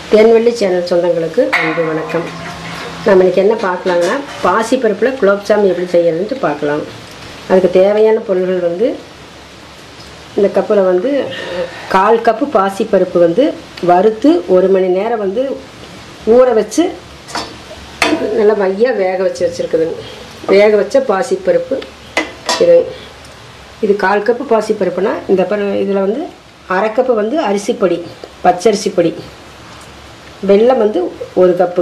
தேன்வெள்ளி channel சொந்தங்களுக்கு அன்பு வணக்கம் நம்ம இன்னைக்கு என்ன பார்க்கலாங்கன்னா பாசிப்பருப்பில் குலோப்ஜாம் எப்படி செய்யறதுன்ட்டு பார்க்கலாம் அதுக்கு தேவையான பொருள்கள் வந்து இந்த கப்பில் வந்து கால் கப்பு பாசிப்பருப்பு வந்து வறுத்து ஒரு மணி நேரம் வந்து ஊற வச்சு நல்லா மையாக வேக வச்சு வச்சுருக்குதுங்க வேக வச்ச பாசிப்பருப்பு இது இது கால் கப்பு பாசிப்பருப்புனா இந்த இதில் வந்து அரை கப்பு வந்து அரிசிப்பொடி பச்சரிசி பொடி வெல்லம் வந்து ஒரு கப்பு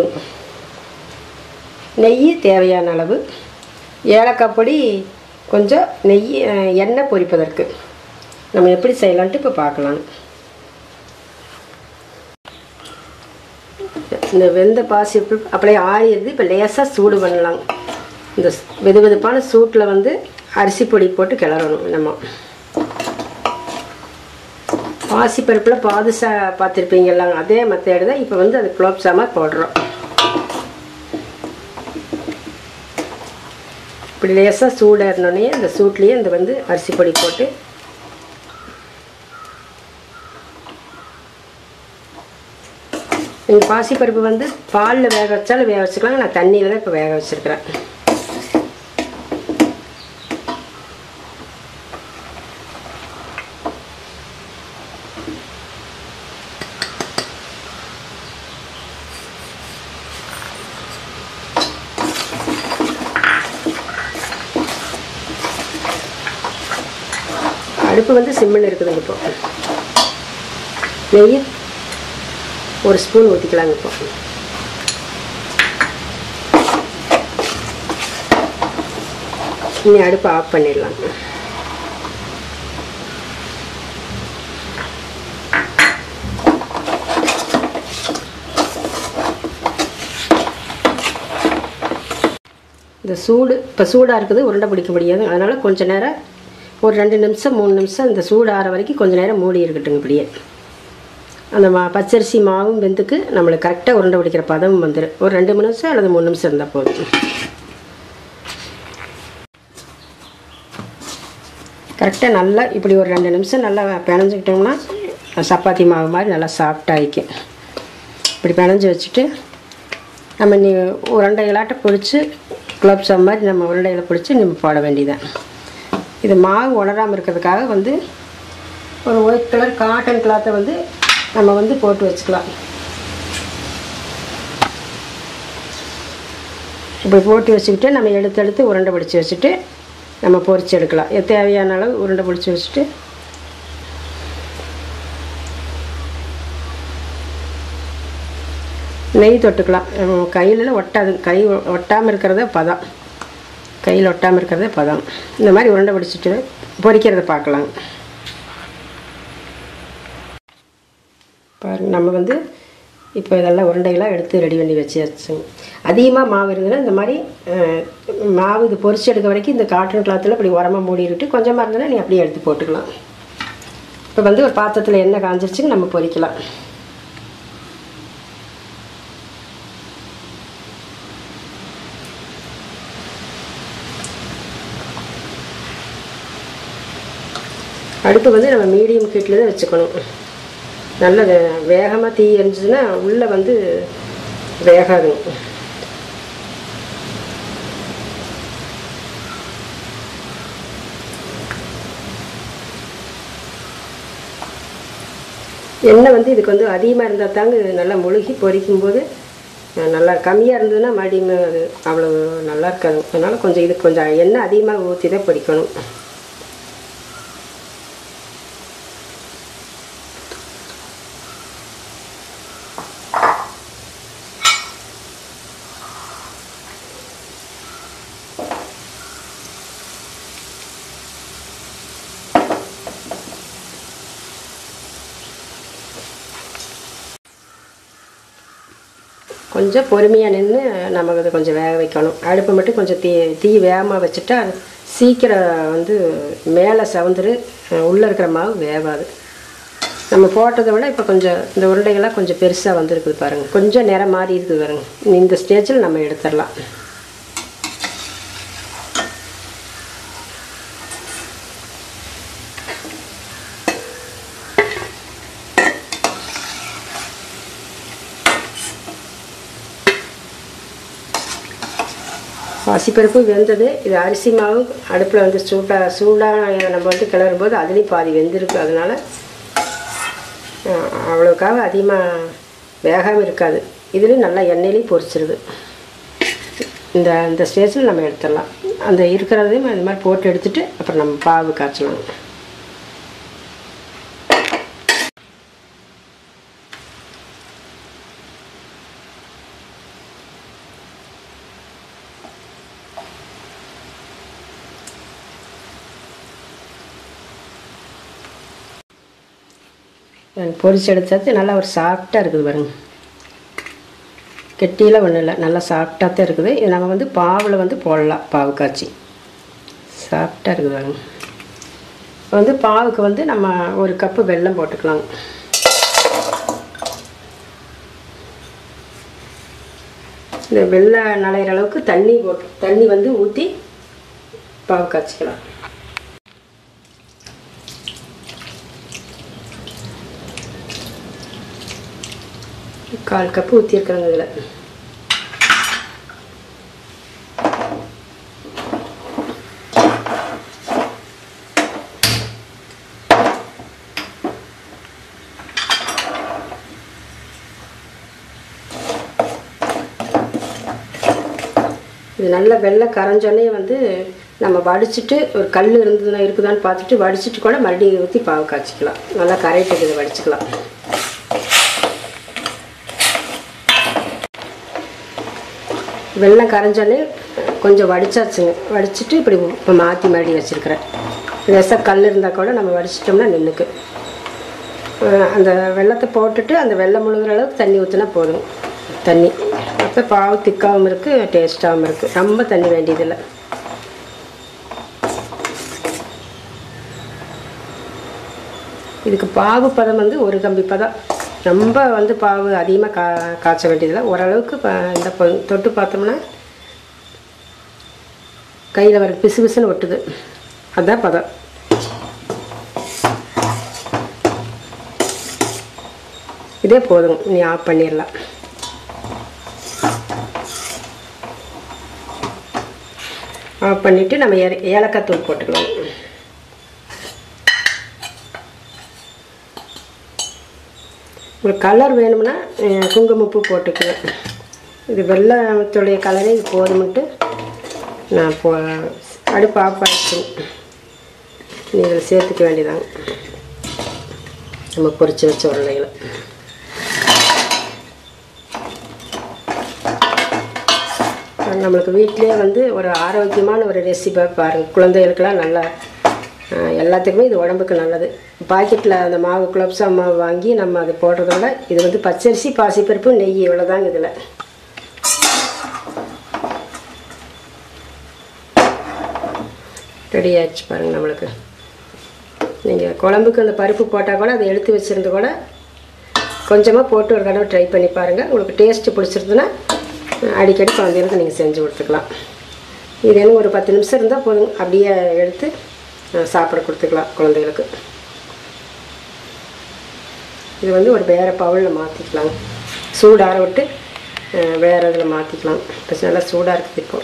நெய் தேவையான அளவு ஏலக்காய் பொடி கொஞ்சம் நெய் அஹ், எண்ணெய் பொரிப்பதற்கு நம்ம எப்படி செய்யலான்ட்டு இப்போ பார்க்கலாம் இந்த வெந்த பாசி அப்படியே ஆறிடுது இப்போ லேசாக சூடு பண்ணலாம் இந்த வெது வெதுப்பான சூட்டில் வந்து அரிசி பொடி போட்டு கிளறணும் நம்ம பாசிப்பருப்பில் பாதுஷா பார்த்துருப்பீங்கல்லாம் அதே மெத்தேடு தான் இப்போ வந்து அது குலோப்ஜாமாக போடுறோம் இப்படி லேசாக சூடாறினோடனே இந்த சூட்லேயே இந்த வந்து அரிசி பொடி போட்டு நீங்கள் பாசிப்பருப்பு வந்து பாலில் வேக வச்சாலும் வேக வச்சுக்கலாம் நான் தண்ணியில் தான் இப்போ வேக வச்சுருக்கிறேன் அடுப்பு வந்து சிம்மில் இருக்குதுங்க இப்போ நெய் ஒரு ஸ்பூன் ஊற்றிக்கலாங்க இப்போ இனி அடுப்பை ஆஃப் பண்ணிடலாம் இந்த சூடு இப்போ சூடாக இருக்குது உருண்டை பிடிக்க முடியாது அதனால் கொஞ்ச நேரம் ஒரு ரெண்டு நிமிஷம் மூணு நிமிஷம் இந்த சூடு ஆற வரைக்கும் கொஞ்ச நேரம் மூடி இருக்கட்டுங்க இப்படியே அந்த மா பச்சரிசி மாவும் வெந்துக்கு நம்மளுக்கு கரெக்டாக உருண்டை பிடிக்கிற பதமும் வந்துடும் ஒரு ரெண்டு நிமிஷம் அல்லது மூணு நிமிஷம் இருந்தால் போதும் கரெக்டாக நல்லா இப்படி ஒரு ரெண்டு நிமிஷம் நல்லா பிணைஞ்சிக்கிட்டோம்னா சப்பாத்தி மாவு மாதிரி நல்லா சாஃப்டாகிக்கும் இப்படி பிணைஞ்சு வச்சுட்டு நம்ம நீ உருண்டைகளாட்ட பிடிச்சி குலோப்ஜாம் மாதிரி நம்ம உருண்டைகளை பிடிச்சி நம்ம போட வேண்டியதான் இது மாவு உணராமல் இருக்கிறதுக்காக வந்து ஒரு ஒயிட் கலர் காட்டன் கிளாத்தை வந்து நம்ம வந்து போட்டு வச்சுக்கலாம் இப்படி போட்டு வச்சுக்கிட்டு நம்ம எடுத்து எடுத்து உருண்டை பிடிச்சி வச்சுட்டு நம்ம பொரிச்சு எடுக்கலாம் எது தேவையான அளவு உருண்டை பிடிச்சி வச்சுட்டு நெய் தொட்டுக்கலாம் கையிலலாம் ஒட்டாது கை ஒட்டாமல் இருக்கிறத பதம் கையில் ஒட்டாமல் இருக்கிறதே பதம் இந்த மாதிரி உருண்டை பிடிச்சிட்டு பொரிக்கிறத பார்க்கலாம் பாருங்க நம்ம வந்து இப்போ இதெல்லாம் உருண்டைகளாக எடுத்து ரெடி பண்ணி வச்சாச்சுங்க அதிகமாக மாவு இருந்ததுன்னா இந்த மாதிரி அஹ், மாவு இது பொரிச்சு எடுக்க வரைக்கும் இந்த காட்டன் கிளாத்தில் இப்படி உரமாக மூடிட்டு கொஞ்சமாக இருந்ததுன்னா நீ அப்படியே எடுத்து போட்டுக்கலாம் இப்போ வந்து ஒரு பாத்திரத்தில் எண்ணெய் காஞ்சிருச்சுங்க நம்ம பொரிக்கலாம் அடுப்பு வந்து நம்ம மீடியம் ஹீட்டில் தான் வச்சுக்கணும் நல்ல வே- வேகமாக தீ எரிஞ்சுதுன்னா உள்ளே வந்து வேகாதுங்க எண்ணெய் வந்து இதுக்கு வந்து அதிகமாக இருந்தால் தாங்க இது நல்லா முழுகி பொரிக்கும்போது அஹ், நல்லா கம்மியாக இருந்ததுன்னா மறுபடியும் அது அவ்வளோ நல்லா இருக்காது அதனால் கொஞ்சம் இதுக்கு கொஞ்சம் எண்ணெய் அதிகமாக ஊற்றி தான் பொரிக்கணும் கொஞ்சம் பொறுமையாக நின்று நம்ம அதை கொஞ்சம் வேக வைக்கணும் அடுப்பை மட்டும் கொஞ்சம் தீ தீ வேகமாக வச்சுட்டா அது சீக்கிரம் வந்து மேலே சவந்துரு உள்ளே இருக்கிற மாவு வேகாது நம்ம போட்டதை விட இப்போ கொஞ்சம் இந்த உருண்டைகள்லாம் கொஞ்சம் பெருசாக வந்திருக்குது பாருங்கள் கொஞ்சம் நிறம் மாறி இருக்குது பாருங்கள் இந்த ஸ்டேஜில் நம்ம எடுத்துடலாம் பாசிப்பருப்பு வெந்தது இது அரிசி மாவு அடுப்பில் வந்து சூட்டாக சூடாக நம்ம வந்து கிளறும் போது அதுலேயும் பாதி வெந்திருக்கு அதனால் அவ்வளோக்காக அதிகமாக வேகாமல் இருக்காது இதுலேயும் நல்லா எண்ணெயிலையும் பொரிச்சிருது இந்த இந்த ஸ்டேஜில் நம்ம எடுத்துடலாம் அந்த இருக்கிறதையும் அது மாதிரி போட்டு எடுத்துட்டு அப்புறம் நம்ம பாவு காய்ச்சலாம் பொரிச்சு எடுத்தது நல்லா ஒரு சாஃப்டாக இருக்குது பாருங்க கெட்டியில் ஒன்றும் இல்லை நல்லா சாஃப்டாக தான் இருக்குது இது நம்ம வந்து பாவில் வந்து போடலாம் பாவு காய்ச்சி சாஃப்டாக இருக்குது பாருங்க இப்போ வந்து பாவுக்கு வந்து நம்ம ஒரு கப்பு வெல்லம் போட்டுக்கலாம் இந்த வெள்ளம் நனைகிற அளவுக்கு தண்ணி போட்டு தண்ணி வந்து ஊற்றி பாவு காய்ச்சிக்கலாம் கால் கப்பு ஊற்றிருக்கிறேங்க இதில் இது நல்ல வெள்ளை கரைஞ்சோடனே வந்து நம்ம வடிச்சிட்டு ஒரு கல் இருந்ததுன்னா இருக்குதான்னு பார்த்துட்டு வடிச்சிட்டு கூட மறுபடியும் ஊற்றி பாவு காய்ச்சிக்கலாம் நல்லா கரையிட்டு இதை வடிச்சுக்கலாம் வெள்ளம் கரைஞ்சாலே கொஞ்சம் வடிச்சாச்சுங்க வடிச்சிட்டு இப்படி இப்போ மாற்றி மறுபடியும் வச்சுருக்கிறேன் லேசாக கல் இருந்தால் கூட நம்ம வடிச்சிட்டோம்னா நின்றுக்கு அந்த வெள்ளத்தை போட்டுட்டு அந்த வெள்ளம் முழுகிற அளவுக்கு தண்ணி ஊற்றினா போதும் தண்ணி அப்போ பாவு திக்காகவும் இருக்குது டேஸ்ட்டாகவும் இருக்குது ரொம்ப தண்ணி வேண்டியதில்லை இதுக்கு பாவு பதம் வந்து ஒரு கம்பி பதம் ரொம்ப வந்து பாவு அதிகமாக கா காய்ச்ச வேண்டியதில்லை ஓரளவுக்கு ப- இந்த பொ- தொட்டு பார்த்தோம்னா கையில் வர பிசு பிசுன்னு ஒட்டுது அதான் பதம் இதே போதும் நீ ஆஃப் பண்ணிடலாம் ஆஃப் பண்ணிவிட்டு நம்ம ஏல ஏலக்காய் தூள் போட்டுக்கலாம் ஒரு கலர் வேணும்னா அஹ், குங்குமப்பூ போட்டுக்குவேன் இது வெள்ளத்துடைய கலரே இது போதும்ட்டு நான் போ அடுப்பு ஆஃப் ஆகிடுச்சு நீ இதில் சேர்த்துக்க வேண்டியதாங்க நம்ம பொரிச்சு வச்ச உருளைகளை நம்மளுக்கு வீட்டிலேயே வந்து ஒரு ஆரோக்கியமான ஒரு ரெசிபி பாருங்கள் குழந்தைகளுக்கெல்லாம் நல்லா அஹ், எல்லாத்துக்குமே இது உடம்புக்கு நல்லது பாக்கெட்டில் அந்த மாவு குலப்ஸா மாவு வாங்கி நம்ம அது போடுறத விட இது வந்து பச்சரிசி பாசிப்பருப்பு நெய் இவ்வளோதாங்க இதில் ரெடி ஆயிடுச்சு பாருங்கள் நம்மளுக்கு நீங்கள் குழம்புக்கு அந்த பருப்பு போட்டால் கூட அதை எடுத்து வச்சுருந்து கூட கொஞ்சமாக போட்டு ஒரு தடவை ட்ரை பண்ணி பாருங்கள் உங்களுக்கு டேஸ்ட்டு பிடிச்சிருந்துன்னா அடிக்கடி குழந்தைகளுக்கு நீங்கள் செஞ்சு கொடுத்துக்கலாம் இது எனக்கு ஒரு பத்து நிமிஷம் இருந்தால் போதும் அப்படியே எடுத்து அஹ், சாப்பிட கொடுத்துக்கலாம் குழந்தைகளுக்கு இது வந்து ஒரு வேறு பவுலில் மாற்றிக்கலாம் சூடார விட்டு அஹ், வேறு இதில் மாற்றிக்கலாம் இப்போ நல்லா சூடாக இருக்குது இப்போ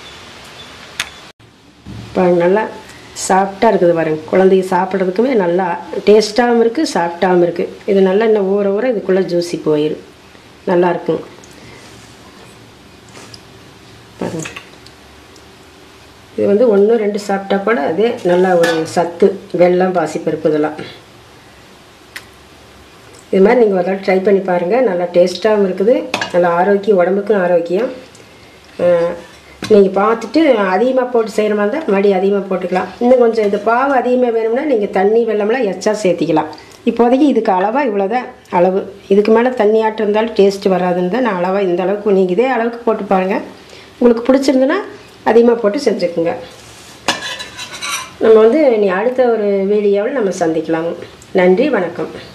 பாருங்க நல்லா சாஃப்டாக இருக்குது பாருங்க குழந்தைங்க சாப்பிட்றதுக்குமே நல்லா டேஸ்ட்டாகவும் இருக்குது சாஃப்டாகவும் இருக்குது இது நல்லா இன்னும் ஊற ஊற இதுக்குள்ளே ஜூஸி போயிடும் நல்லா இருக்கும் பாருங்க இது வந்து ஒன்று ரெண்டு சாப்பிட்டா கூட அதே நல்லா ஒரு சத்து வெல்லம் பாசிப்பருப்பு இதெல்லாம் இது மாதிரி நீங்கள் ஒரு தடவை ட்ரை பண்ணி பாருங்கள் நல்லா டேஸ்ட்டாகவும் இருக்குது நல்லா ஆரோக்கியம் உடம்புக்கும் ஆரோக்கியம் நீங்கள் பார்த்துட்டு அதிகமாக போட்டு செய்கிற மாதிரி இருந்தால் மறுபடியும் அதிகமாக போட்டுக்கலாம் இன்னும் கொஞ்சம் இது பாவு அதிகமாக வேணும்னா நீங்கள் தண்ணி வெள்ளம்லாம் எச்சா சேர்த்திக்கலாம் இப்போதைக்கு இதுக்கு அளவாக இவ்வளோதான் அளவு இதுக்கு மேலே தண்ணி ஆட்டம் இருந்தாலும் டேஸ்ட் வராதுன்னு தான் நான் அளவாக இந்த அளவுக்கு நீங்கள் இதே அளவுக்கு போட்டு பாருங்கள் உங்களுக்கு பிடிச்சிருந்துன்னா அதிகமாக போட்டு செஞ்சுக்குங்க நம்ம வந்து நீ அடுத்த ஒரு வீடியோவில் நம்ம சந்திக்கலாம் நன்றி வணக்கம்